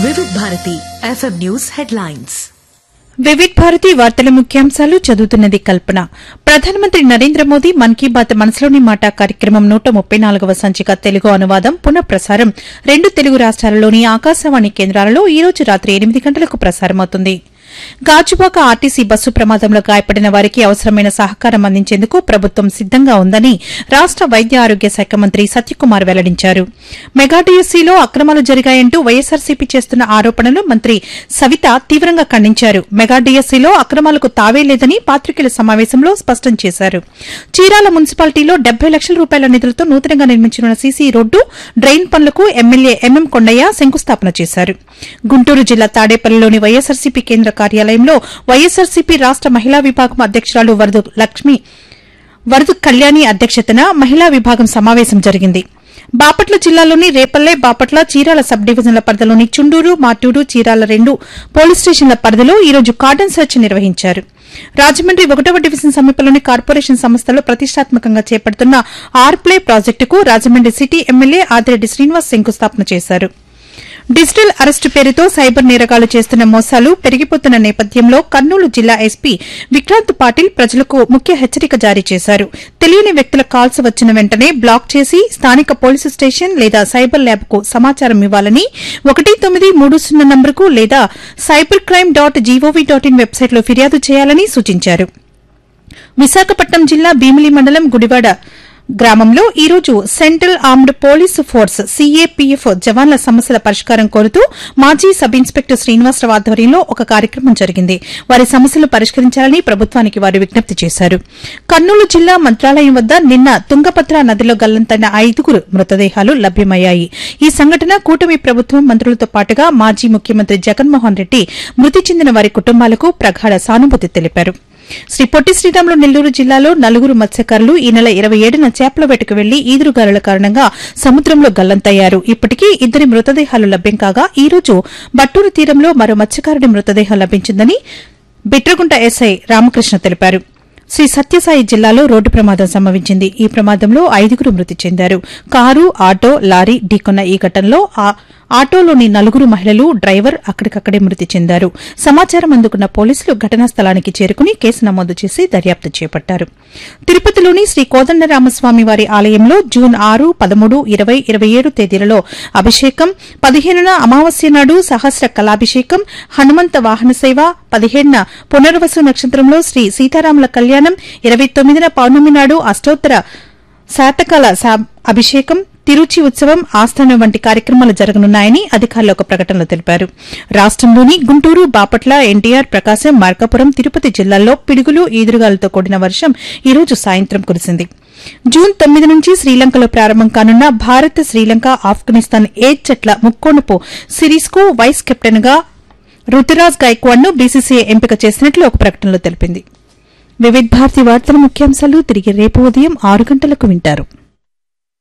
వివిధ Bharati FM news headlines Vividh Bharati వార్తల ముఖ్యాంశాలు చదువుతున్నది కల్పన ప్రధానమంత్రి నరేంద్ర మోదీ మన్ కీ బాత్ మనసులోని మాట కార్యక్రమం నూట ముప్పై నాలుగవ సంచిక తెలుగు అనువాదం పునః ప్రసారం రెండు తెలుగు రాష్ట్రాలలోని ఆకాశవాణి కేంద్రాలలో ఈ రోజు రాత్రి ఎనిమిది గంటలకు ప్రసారమవుతుంది గాజువాక ఆర్టీసీ బస్సు ప్రమాదంలో గాయపడిన వారికి అవసరమైన సహకారం అందించేందుకు ప్రభుత్వం సిద్దంగా ఉందని రాష్ట వైద్య ఆరోగ్య శాఖ మంత్రి సత్యకుమార్ వెల్లడించారు మెగా డిఎస్సీలో అక్రమాలు జరిగాయంటూ వైఎస్సార్సీపీ చేస్తున్న ఆరోపణలు మంత్రి సవిత తీవ్రంగా ఖండించారు మెగా డిఎస్సీలో అక్రమాలకు తావే లేదని పాత్రికేయుల సమావేశంలో స్పష్టం చేశారు చీరాల మున్సిపాలిటీలో డెబ్బై లక్షల రూపాయల నిధులతో నూతనంగా నిర్మించనున్న సీసీ రోడ్డు డ్రైన్ పనులకు ఎమ్మెల్యే ఎంఎం కొండయ్య శంకుస్థాపన చేశారు గుంటూరు జిల్లా తాడేపల్లిలోని వైఎస్సార్సీపీ కేంద్ర కార్యాలయంలో వైఎస్సార్సీపీ రాష్ట మహిళా విభాగం అధ్యకురాలు వరదు లక్ష్మి వరదు కళ్యాణి అధ్యక్షతన మహిళా విభాగం సమావేశం జరిగింది బాపట్ల జిల్లాలోని రేపల్లె బాపట్ల చీరాల సబ్ డివిజన్ల పరిధిలోని చుండూరు మార్టూరు చీరాల రెండు పోలీస్ స్టేషన్ల పరిధిలో ఈ రోజు కార్డన్ సెర్చ్ నిర్వహించారు రాజమండ్రి ఒకటవ డివిజన్ సమీపంలోని కార్పొరేషన్ సంస్థలో ప్రతిష్టాత్మకంగా చేపడుతున్న ఆర్ప్లే ప్రాజెక్టుకు రాజమండ్రి సిటీ ఎమ్మెల్యే ఆదిరెడ్డి శ్రీనివాస్ శంకుస్థాపన చేశారు డిజిటల్ అరెస్టు పేరుతో సైబర్ నేరగాలు చేస్తున్న మోసాలు పెరిగిపోతున్న నేపథ్యంలో కర్నూలు జిల్లా ఎస్పీ విక్రాంత్ పాటిల్ ప్రజలకు ముఖ్య హెచ్చరిక జారీ చేశారు తెలియని వ్యక్తుల కాల్స్ వచ్చిన వెంటనే బ్లాక్ చేసి స్థానిక పోలీసు స్టేషన్ లేదా సైబర్ ల్యాబ్ కు సమాచారం ఇవ్వాలని ఒకటి తొమ్మిది మూడు సున్నా నంబరుకు లేదా cyber crime dot gov dot in వెబ్సైట్లో ఫిర్యాదు చేయాలని సూచించారు విశాఖపట్నం జిల్లా భీమిలి మండలం గుడివాడ గ్రామంలో ఈ రోజు central armed police force CAPF జవాన్ల సమస్యల పరిష్కారం కోరుతూ మాజీ సబ్ ఇన్స్పెక్టర్ శ్రీనివాసరావు ఆధ్వర్యంలో ఒక కార్యక్రమం జరిగింది వారి సమస్యలు పరిష్కరించాలని ప్రభుత్వానికి వారు విజ్ఞప్తి చేశారు కర్నూలు జిల్లా మంత్రాలయం వద్ద నిన్న తుంగభద్ర నదిలో గల్లంతైన ఐదుగురు మృతదేహాలు లభ్యమయ్యాయి ఈ సంఘటన కూటమి ప్రభుత్వం మంత్రులతో పాటుగా మాజీ ముఖ్యమంత్రి జగన్మోహన్ రెడ్డి మృతి చెందిన వారి కుటుంబాలకు ప్రగాఢ సానుభూతి తెలిపారు శ్రీ పొట్టి శ్రీరాములు నెల్లూరు జిల్లాలో నలుగురు మత్స్యకారులు ఈ నెల ఇరవై ఏడున చేపల వేటకు వెళ్లి ఈదురుగాలుల కారణంగా సముద్రంలో గల్లంతయ్యారు ఇప్పటికీ ఇద్దరి మృతదేహాలు లభ్యం కాగా ఈ రోజు బట్టూరు తీరంలో మరో మత్స్యకారుడి మృతదేహం లభించిందని బిట్రగుంట ఎస్ఐ రామకృష్ణ తెలిపారు శ్రీ సత్యసాయి జిల్లాలో రోడ్డు ప్రమాదం సంభవించింది ఈ ప్రమాదంలో ఐదుగురు మృతి చెందారు కారు ఆటో లారీ ఢీకొన్న ఈ ఘటనలో ఆ ఆటోలోని నలుగురు మహిళలు డ్రైవర్ అక్కడికక్కడే మృతి చెందారు సమాచారం అందుకున్న పోలీసులు ఘటనా స్థలానికి చేరుకుని కేసు నమోదు చేసి దర్యాప్తు చేపట్టారు తిరుపతిలోని శ్రీ కోదండరామస్వామి వారి ఆలయంలో జూన్ ఆరు పదమూడు ఇరవై ఇరవై ఏడు తేదీలలో అభిషేకం పదిహేనున అమావాస్య నాడు సహస్ర కళాభిషేకం హనుమంత వాహన సేవ పదిహేడున పునర్వసు నక్షత్రంలో శ్రీ సీతారాముల కళ్యాణం ఇరవై తొమ్మిదిన పౌర్ణమి నాడు అష్టోత్తర శాతకాల సా- అభిషేకం తిరుచి ఉత్సవం ఆస్థానం వంటి కార్యక్రమాలు జరగనున్నాయని అధికారులు ఒక ప్రకటనలో తెలిపారు రాష్టంలోని గుంటూరు బాపట్ల ఎన్టీఆర్ ప్రకాశం మార్కాపురం తిరుపతి జిల్లాల్లో పిడుగులు ఈదురుగాలతో కూడిన వర్షం ఈ రోజు సాయంత్రం కురిసింది జూన్ తొమ్మిది నుంచి శ్రీలంకలో ప్రారంభం కానున్న భారత్ శ్రీలంక ఆఫ్ఘనిస్తాన్ ఏ జట్ల ముక్కోణపు సిరీస్ కు వైస్ కెప్టెన్ గా రుతురాజ్ గైక్వాడ్ ను బీసీసీఐ ఎంపిక చేసినట్లు ఒక ప్రకటనలో తెలిపింది వివిధ భారతి వార్తల ముఖ్యాంశాలు తిరిగి రేపు ఉదయం ఆరు గంటలకు వింటారు